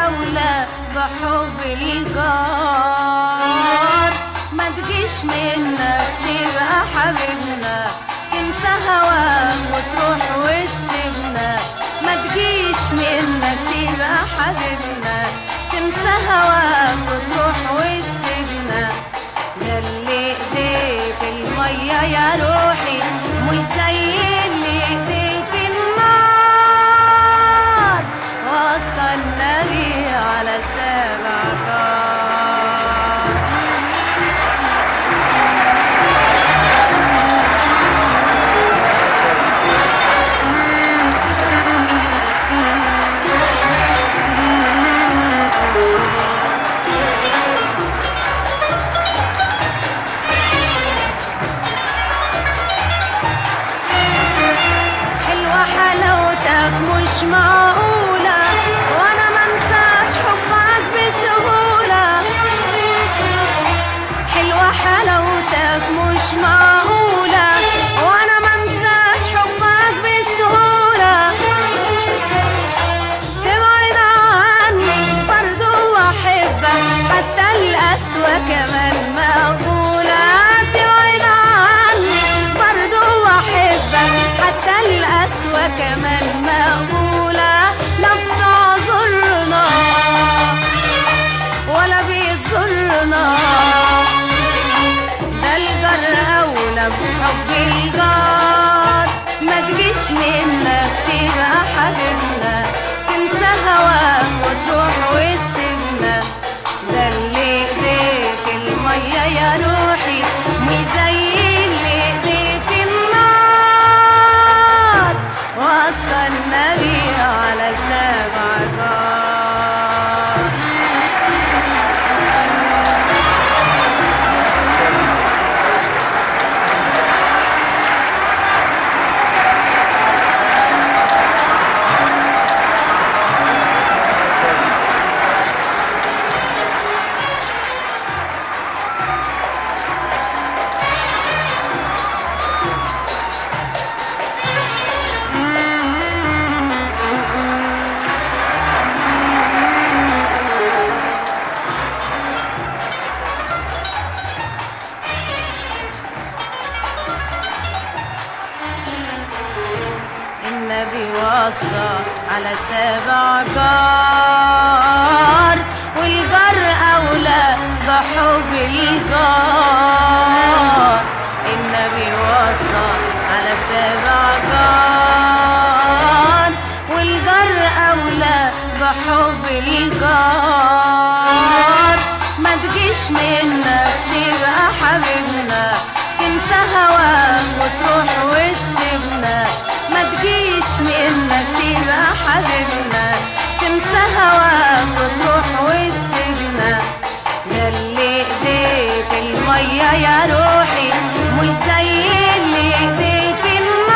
أولى بحب الجار ما تجيش منك تبقى حبيبنا تنسى هواك وتروح وتسيبنا ما تجيش منك تبقى حبيبنا تنسى هواك وتروح وتسيبنا ده اللي ايديه في المية يا روحي مش زي اللي ايديه في النار وصى النبي على سبع جار حلوة حلاوتك مش معقولة وانا منساش حبك بسهولة حلوة حلاوتك مش معقولة وانا منساش حبك بسهولة تبعد عني برضو احبك حتى القسوة كمان مقبولة تبعد عني برضو احبك حتى القسوة كمان مقبولة لا بتعذرنا ولا بيتزرنا ده الجر أولى بحب الجار ما تجيش منك تبقى حبيبنا تنسى هواك وتروح وتسيبنا ده اللي ايديه في المية يا روحي مش زي اللي ايديه في النار وصى النبي على سبع جار النبي وصى على سبع جار والجار أولى بحب الجار النبي وصى على سبع جار والجار أولى بحب الجار ما تجيش منك تبقى حبيبنا تنسى هواك وتروح وتسيبنا ما تجيش منك تبقى حبيبنا تنسى هواك وتروح وتسيبنا ده اللي ايديه في المية يا روحي مش زي اللي ايديه في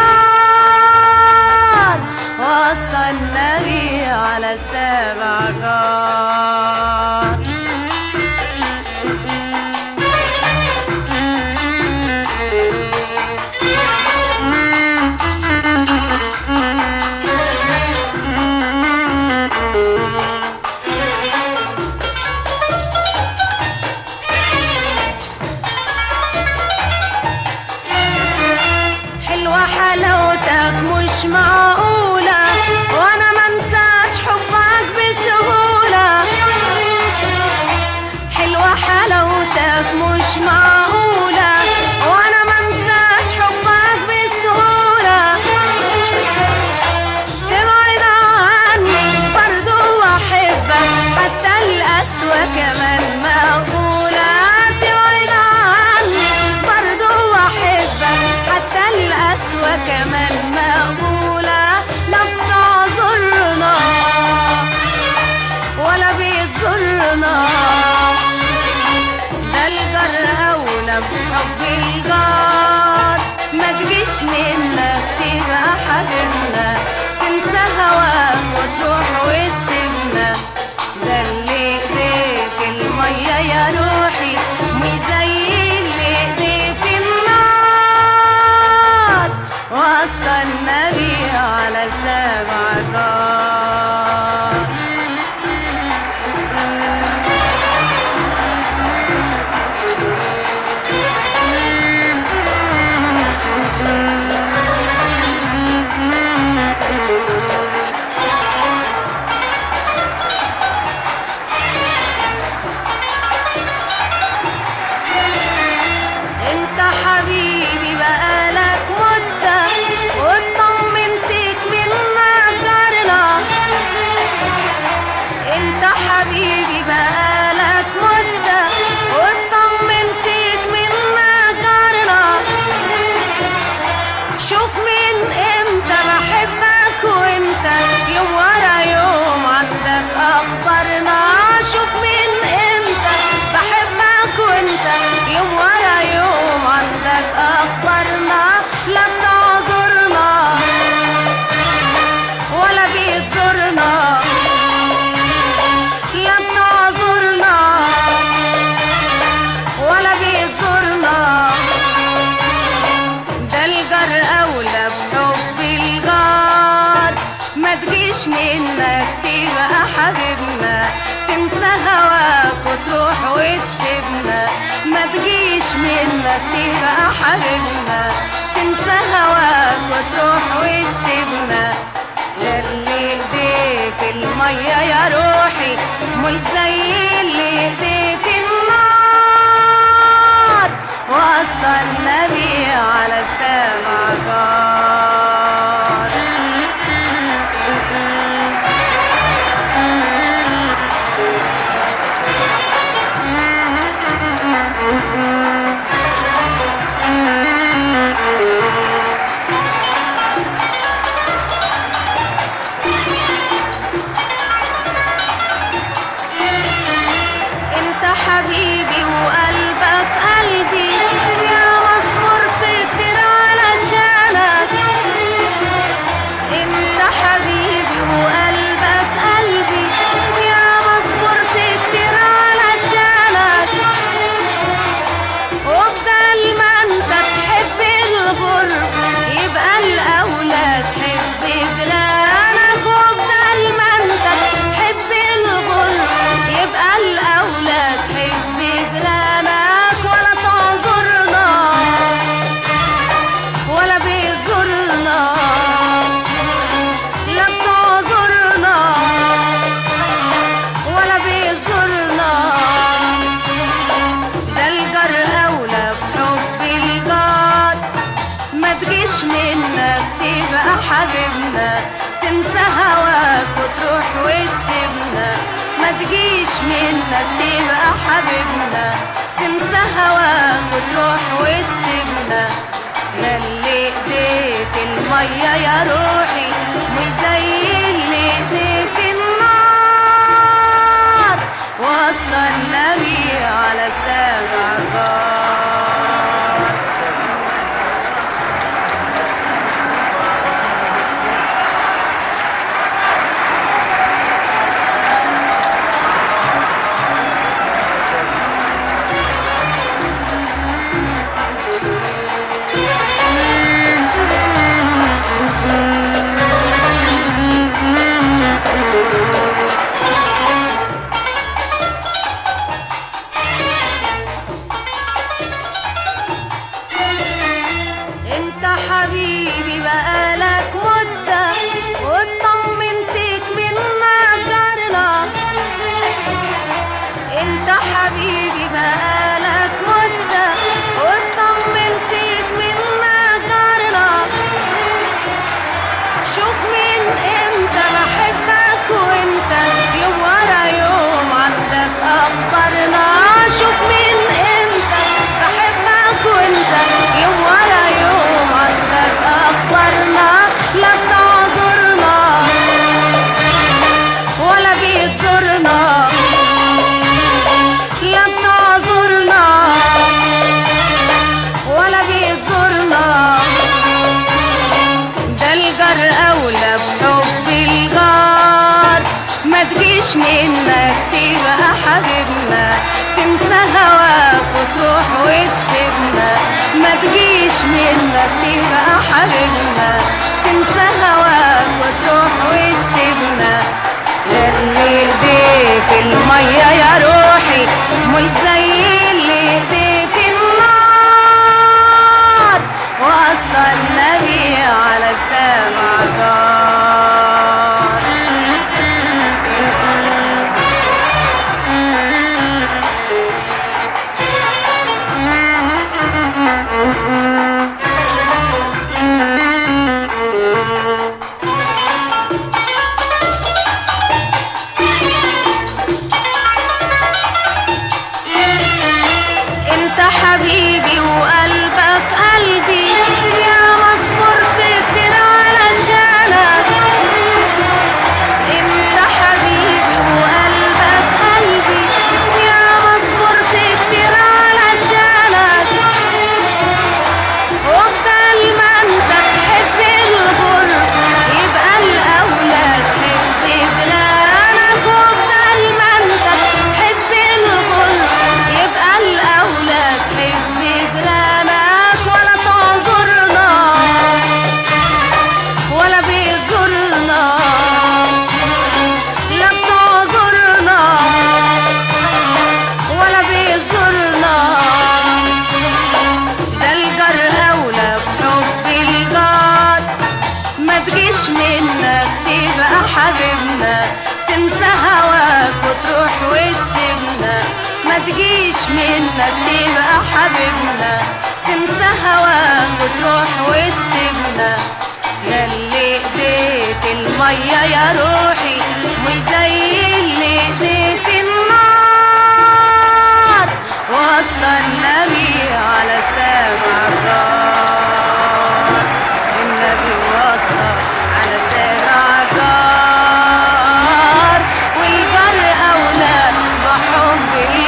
النار وصى النبي على سبع جار حلوة حلاوتك مش معقولة وانا منساش حبك بسهولة حلوة حلاوتك مش معقولة وانا منساش حبك بسهولة تبعد عني برضو احبك حتى القسوة كمان مقبولة تبعد عني برضو احبك حتى القسوة كمان مقبولة لا بتعذرنا ولا بيتزرنا ده الجر أولى بحب الجار ما تجيش منك تبقى حبيبنا تنسى هواك وتروح وتسيبنا ده اللي ايديه في المية يا روحي مش زي اللي ايديه في النار وصى النبي على سبع جار وتسيبنا ما تجيش منك تبقى حبيبنا تنسى هواك وتروح وتسيبنا ياللي ايديه في المية يا روحي مش زي اللي ايديه في النار وصى النبي على سامع غار انت حبيبي وقلبك قلبي يا مصبور كتير علشانك انت حبيبي وقلبك قلبي يا مصبور كتير علشانك وبدل ما انت تحب الغرب يبقى الاولى تحب جيرانك وبدل ما انت تحب الغرب يبقى الاولى تحب جيرانك ولا تعذرنا ولا بيزورنا لا بتعذرنا ولا بيزورنا ده الجر اولى بحب الجار ما تجيش منك تبقى حبيبنا تنسى هواك وتروح وتسيبنا ما تجيش منك تبقى حبيبنا تنسى هواك وتروح وتسيبنا لا اللي ايديه في المية يا روحي مش زي اللي ايديه في النار وصى النبي على سابع غار انت حبيبي بقالك مدة واطمنتك من نجرنا انت حبيبي بقالك مدة واطمنتك من نجرنا شوف من امتى بحبك وانت يوم ورا يوم عندك اخبارنا شوف من امتى بحبك وانت يوم ورا يوم عندك اخبارنا لا بتعذرنا ولا بيتزورنا لا بتعذرنا ولا بيتزورنا ده الجار اولى بحب الجار ما تجيش منك تبقى حبيبنا تنسى هواك وتروح وتسيبنا ما تجيش منك تبقى حبيبنا تنسى هواك وتروح وتسيبنا اللي ايديه في المية يا روحي مش زي اللي ايديه في النار وصى النبي على سامع غار منك تبقى حبيبنا تنسى هواك وتروح وتسيبنا ياللي ايديه في المية يا روحي مش زي اللي ايديه في النار وصى النبي على سامع الجار النبي وصى على سامع الجار والجار أولى بحب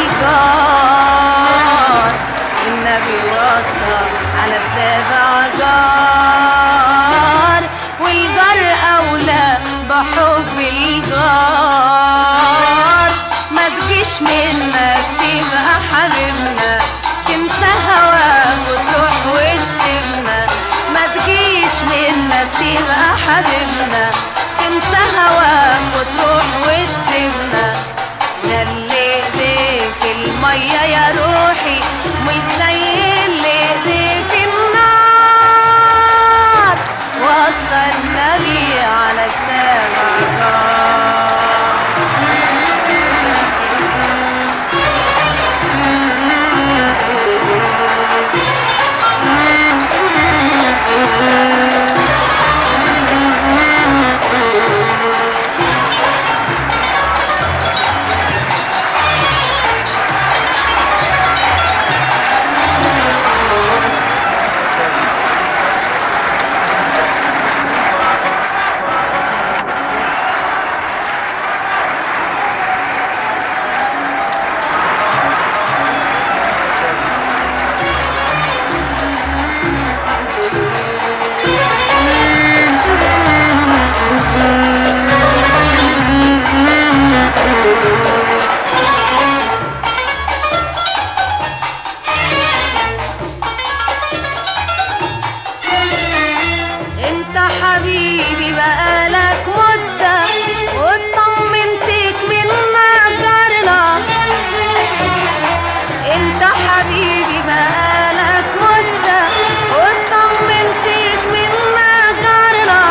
الجار النبي وصى على سابع جار والجار أولى بحب الجار ما تجيش منك تبقى حبيبنا تنسى هواك وتروح وتسيبنا ما تجيش منك تبقى حبيبنا تنسى هواك وتروح وتسيبنا ياللي ايديه في المية يا روحي مش زي اللي ايديه في النار وصى النبي على سامع انت حبيبي بقالك مدة وطمنتك من نجرنا انت حبيبي بقالك مدة وطمنتك من نجرنا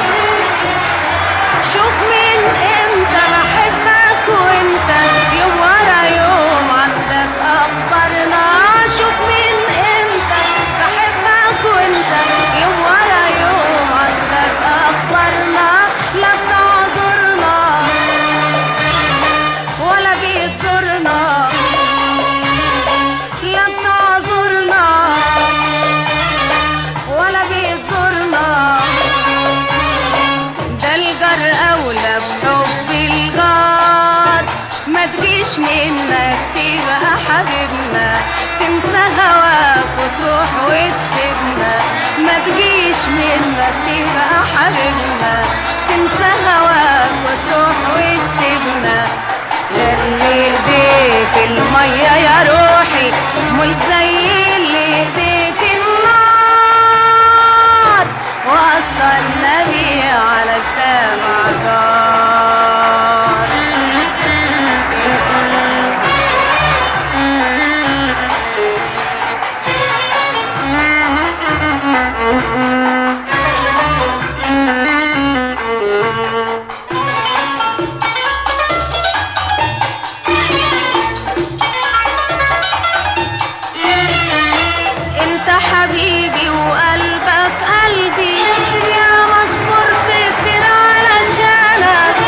شوف من امتى بحبك وانت يوم ورا يوم عندك اخبارنا شوف من امتى بحبك وانت يوم ورا يوم عندك اخبارنا لا بتعذرنا ولا بتزورنا لا بتعذرنا ولا بتزورنا ده الجار اولى بحب الجار ما تجيش منك تبقى حبيبنا تنسى هواك وتروح وتسيبنا ما تجيش منك تبقى حبيبنا تنسى هواك وتروح وتسيبنا ياللي ايديه في المية يا روحي مش زي اللي ايديه في النار وصى النبي على سامع جار انت حبيبي وقلبك قلبي يا مصبور كتير علشانك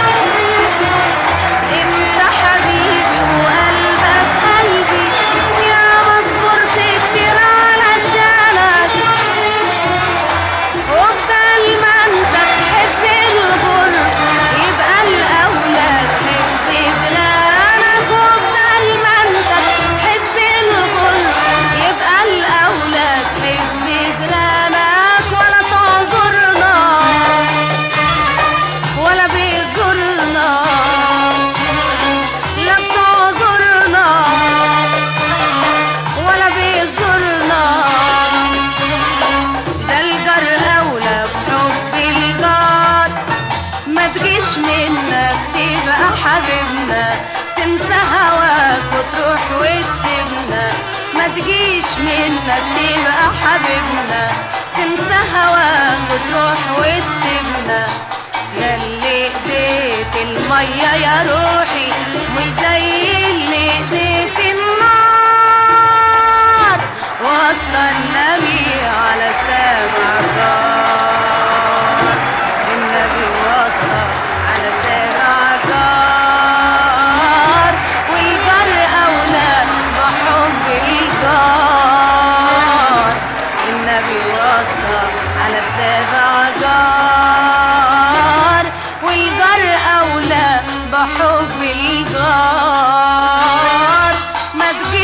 انت حبيبي وقلبك قلبي يا مصبور كتير علشانك وبدل ما انت تحب الغر يبقى الاولى تحب جيرانك وبدل ما انت تحب الغر يبقى الاولى تحب جيرانك ولا تعذرنا ولا بيزورنا لا بتعذرنا ولا بيزورنا ده الجار اولى بحب الجار ما تجيش منك تبقى حبيبنا تنسى هواك وتروح وتسيبنا ما تجيش منك تبقى حبيبنا تنسى هواك وتروح وتسيبنا ياللي ايديه في المية يا روحي مش زي اللي ايديه في النار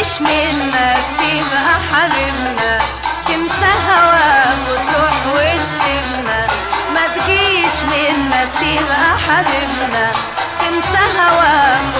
تجيش منك تبقى حبيبنا تنسى هواك وتروح وتسيبنا ما تجيش منك تبقى حبيبنا تنسى هواك